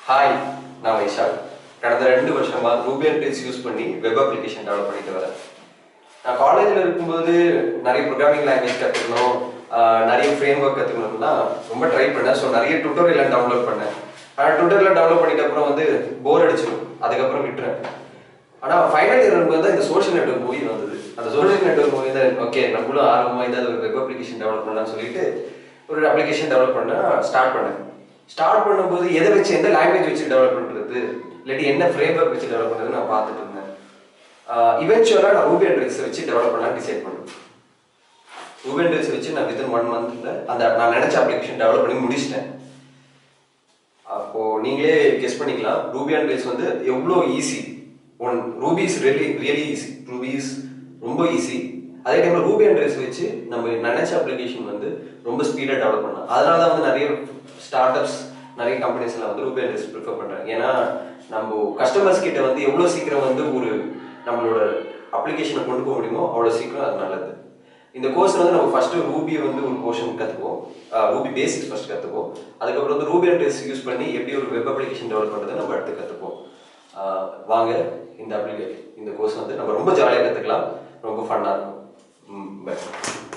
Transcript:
hi நான் வைஷாக் கடந்த ரெண்டு வருஷமா ரூபியன் டேஸ் யூஸ் பண்ணி வெப் அப்ளிகேஷன் டெவலப் பண்ணிட்டு வரேன் நான் காலேஜில் இருக்கும்போது நிறைய ப்ரோக்ராமிங் லாங்குவேஜ் கற்றுக்கணும் நிறைய ஃப்ரேம் ஒர்க் கற்றுக்கணும்னா ரொம்ப ட்ரை பண்ணேன் ஸோ நிறைய டுட்டோரியெல்லாம் டவுன்லோட் பண்ணேன் ஆனால் டுட்டோரியெல்லாம் டெவலப் பண்ணிட்ட அப்புறம் வந்து போர் அடிச்சிடும் அதுக்கப்புறம் விட்டுறேன் ஆனால் ஃபைனல் இயர் வரும்போது தான் இந்த சோஷியல் நெட்ஒர்க் மூவி வந்தது அந்த சோஷியல் நெட்ஒர்க் மூவி தான் ஓகே நம்மளும் ஆர்வமாக ஏதாவது ஒரு வெப் அப்ளிகேஷன் டெவலப் பண்ணலாம்னு சொல்லிட்டு ஒரு அப்ளிகேஷன் டெவலப் பண்ண ஸ்டார்ட் பண்ணேன் ஸ்டார்ட் பண்ணும்போது எதை வச்சு எந்த லாங்குவேஜ் வச்சு டெவலப் பண்ணுறது இல்லாட்டி என்ன ஃப்ரேம் ஒர்க் வச்சு டெவலப் பண்ணுறது நான் பார்த்துட்டு இருந்தேன் இவென்ச்சுவலாக நான் ரூபி அண்ட் ரிக்ஸ் வச்சு டெவலப் பண்ணலாம் டிசைட் பண்ணேன் ரூபி அண்ட் ரிக்ஸ் வச்சு நான் வித்தின் ஒன் மந்த்ல அந்த நான் நினைச்ச அப்ளிகேஷன் டெவலப் பண்ணி முடிச்சிட்டேன் அப்போ நீங்களே கெஸ் பண்ணிக்கலாம் ரூபி அண்ட் ரேஸ் வந்து எவ்வளோ easy one Ruby is really really easy Ruby is ரொம்ப ஈஸி அதே டைம்ல ரூபி அண்ட் ரேஸ் வச்சு நம்ம நினைச்ச அப்ளிகேஷன் வந்து ரொம்ப ஸ்பீடாக டெவலப் பண்ணலாம் அதனால தான் வந்து நிறைய ஸ்டார்ட் அப்ஸ் நிறைய கம்பெனிஸ்ல வந்து ரூபி அண்ட் ரேஸ் ப்ரிஃபர் பண்றாங்க ஏன்னா நம்ம கஸ்டமர்ஸ் கிட்ட வந்து எவ்வளோ சீக்கிரம் வந்து ஒரு நம்மளோட அப்ளிகேஷனை கொண்டு போக முடியுமோ அவ்வளோ சீக்கிரம் அது நல்லது இந்த கோர்ஸ்ல வந்து நம்ம ஃபர்ஸ்ட் ரூபி வந்து ஒரு போர்ஷன் கத்துக்குவோம் ரூபி பேசிக்ஸ் ஃபர்ஸ்ட் கத்துக்குவோம் அதுக்கப்புறம் வந்து ரூபி அண்ட் டெஸ்ட் யூஸ் பண்ணி எப்படி ஒரு வெப் அப்ளிகேஷன் டெவலப் பண்றதை நம்ம அடுத்து கத்துப்போம் ஆஹ் வாங்க இந்த அப்ளிகே இந்த கோர்ஸ் வந்து நம்ம ரொம்ப ஜாலியாக கத்துக்கலாம் ரொம்ப ஃபன்னா இருக்கும் பை